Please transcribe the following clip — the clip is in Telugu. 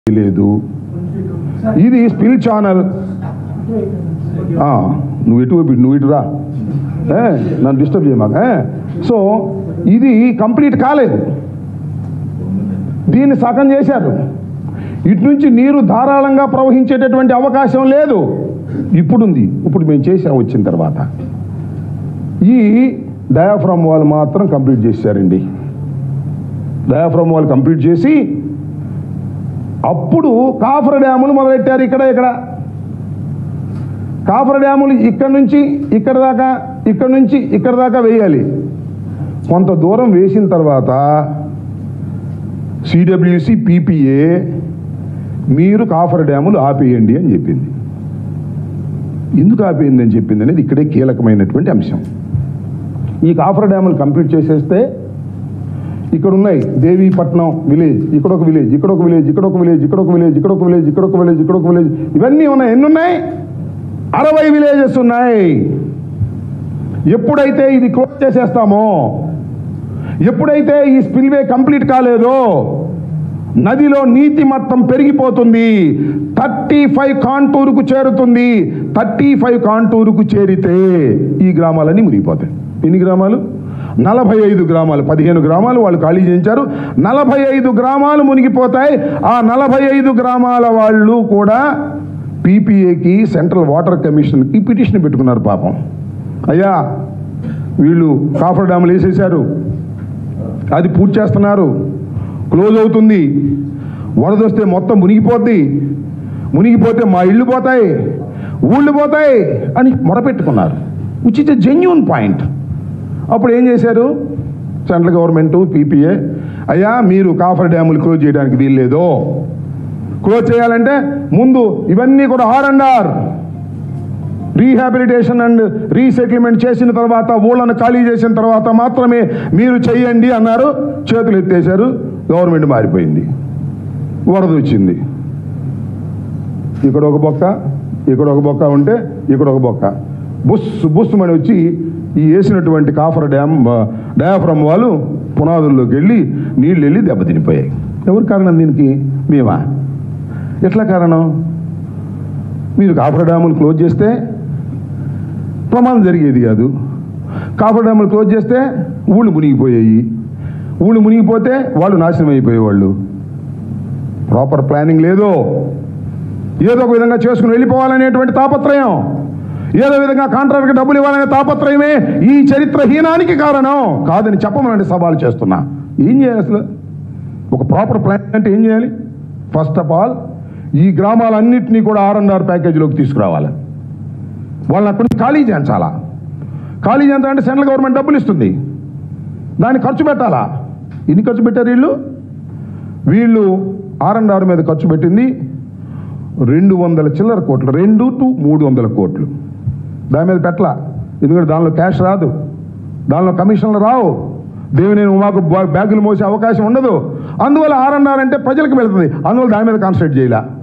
లేదు ఇది స్పిల్ ఛానల్ ఆ, నువ్వు ఎటు వైపు- నువ్వు ఇటు రా ఏ, నన్ను డిస్టర్బ్ చేయమాక ఏ, సో ఇది కంప్లీట్ కాలేదు దీన్ని సగం చేశారు ఇటు నుంచి నీరు ధారాళంగా ప్రవహించేటటువంటి అవకాశం లేదు ఇప్పుడుంది ఇప్పుడు మేము చేసాం వచ్చిన తర్వాత ఈ డయాఫ్రమ్ వాల్ మాత్రం కంప్లీట్ చేశారండి డయాఫ్రమ్ వాల్ కంప్లీట్ చేసి అప్పుడు కాఫర్ డ్యాములు మొదలెట్టారు ఇక్కడ ఇక్కడ కాఫర్ డ్యాములు ఇక్కడ నుంచి ఇక్కడ దాకా ఇక్కడ నుంచి ఇక్కడ దాకా వేయాలి కొంత దూరం వేసిన తర్వాత సిడబ్ల్యూసి పీపీఏ మీరు కాఫర్ డ్యాములు ఆపేయండి అని చెప్పింది ఎందుకు ఆపేయండి అని చెప్పింది అనేది ఇక్కడే కీలకమైనటువంటి అంశం ఈ కాఫర్ డ్యాములు కంప్లీట్ చేసేస్తే ఇక్కడ ఉన్నాయి దేవీపట్నం విలేజ్ ఇక్కడ ఒక విలేజ్ ఇక్కడ ఒక విలేజ్ ఇక్కడ ఒక విలేజ్ ఇక్కడ ఒక విలేజ్ ఇక్కడ ఒక విలేజ్ ఇక్కడ ఒక విలేజ్ ఇక్కడ ఒక విలేజ్ ఇవన్నీ ఉన్నాయి ఎన్ని ఉన్నాయి అరవై విలేజెస్ ఉన్నాయి ఎప్పుడైతే ఇది క్లోజ్ చేసేస్తామో ఎప్పుడైతే ఈ స్పిల్వే కంప్లీట్ కాలేదో నదిలో నీటి మట్టం పెరిగిపోతుంది థర్టీ ఫైవ్ కాంటూరుకు చేరుతుంది థర్టీ ఫైవ్ కాంటూరుకు చేరితే ఈ గ్రామాలన్నీ మునిగిపోతాయి ఎన్ని గ్రామాలు నలభై ఐదు గ్రామాలు పదిహేను గ్రామాలు వాళ్ళు ఖాళీ చేయించారు నలభై ఐదు గ్రామాలు మునిగిపోతాయి ఆ నలభై ఐదు గ్రామాల వాళ్ళు కూడా పీపీఏకి సెంట్రల్ వాటర్ కమిషన్కి పిటిషన్ పెట్టుకున్నారు పాపం అయ్యా వీళ్ళు కాఫర్ డ్యాములు వేసేశారు అది పూర్తి చేస్తున్నారు క్లోజ్ అవుతుంది వరద వస్తే మొత్తం మునిగిపోద్ది మునిగిపోతే మా ఇళ్ళు పోతాయి ఊళ్ళు పోతాయి అని మొరపెట్టుకున్నారు which is a genuine point అప్పుడు ఏం చేశారు సెంట్రల్ గవర్నమెంట్ పీపీఏ అయ్యా మీరు కాఫర్ డ్యాములు క్లోజ్ చేయడానికి వీల్లేదు క్లోజ్ చేయాలంటే ముందు ఇవన్నీ కూడా R and R rehabilitation and resettlement చేసిన తర్వాత ఊళ్ళను ఖాళీ చేసిన తర్వాత మాత్రమే మీరు చెయ్యండి అన్నారు చేతులు ఎత్తేశారు గవర్నమెంట్ మారిపోయింది వరద వచ్చింది ఇక్కడ ఒక బొక్క ఇక్కడ ఒక బొక్క ఉంటే ఇక్కడ ఒక బొక్క బుస్ బుస్ అని వచ్చి ఈ వేసినటువంటి కాఫర్ డ్యామ్ డయాఫ్రమ్ వాళ్ళు పునాదుల్లోకి వెళ్ళి నీళ్ళు వెళ్ళి దెబ్బతినిపోయాయి ఎవరు కారణం దీనికి మేమా ఎట్లా కారణం మీరు కాఫర్ డ్యాములు క్లోజ్ చేస్తే ప్రమాదం జరిగేది కాదు కాఫర్ డ్యాములు క్లోజ్ చేస్తే ఊళ్ళు మునిగిపోయాయి ఊళ్ళు మునిగిపోతే వాళ్ళు నాశనం అయిపోయేవాళ్ళు ప్రాపర్ ప్లానింగ్ లేదు ఏదో ఒక విధంగా చేసుకుని వెళ్ళిపోవాలనేటువంటి తాపత్రయం ఏదో విధంగా కాంట్రాక్ట్కి డబ్బులు ఇవ్వాలనే తాపత్రయమే ఈ చరిత్రహీనానికి కారణం కాదని చెప్పమనండి సవాల్ చేస్తున్నా ఏం చేయాలి అసలు ఒక ప్రాపర్ ప్లాన్ అంటే ఏం చేయాలి ఫస్ట్ ఆఫ్ ఆల్ ఈ గ్రామాలన్నింటినీ కూడా ఆర్ అండ్ ఆర్ ప్యాకేజీలోకి తీసుకురావాలి వాళ్ళని అక్కడి నుంచి ఖాళీ చేయించాలా ఖాళీ చేయించాలంటే సెంట్రల్ గవర్నమెంట్ డబ్బులు ఇస్తుంది దాన్ని ఖర్చు పెట్టాలా ఎన్ని ఖర్చు పెట్టారు వీళ్ళు వీళ్ళు ఆర్ అండ్ ఆర్ మీద ఖర్చు పెట్టింది రెండు వందల చిల్లర కోట్లు రెండు టు మూడు వందల కోట్లు దాని మీద పెట్టలా ఎందుకంటే దానిలో క్యాష్ రాదు దానిలో కమిషన్లు రావు దేవుని మాకు బ్యాగులు మోసే అవకాశం ఉండదు అందువల్ల ఆర్ అండ్ ఆర్ అంటే ప్రజలకు వెళ్తుంది అందువల్ల దాని మీద కాన్సన్ట్రేట్ చేయాల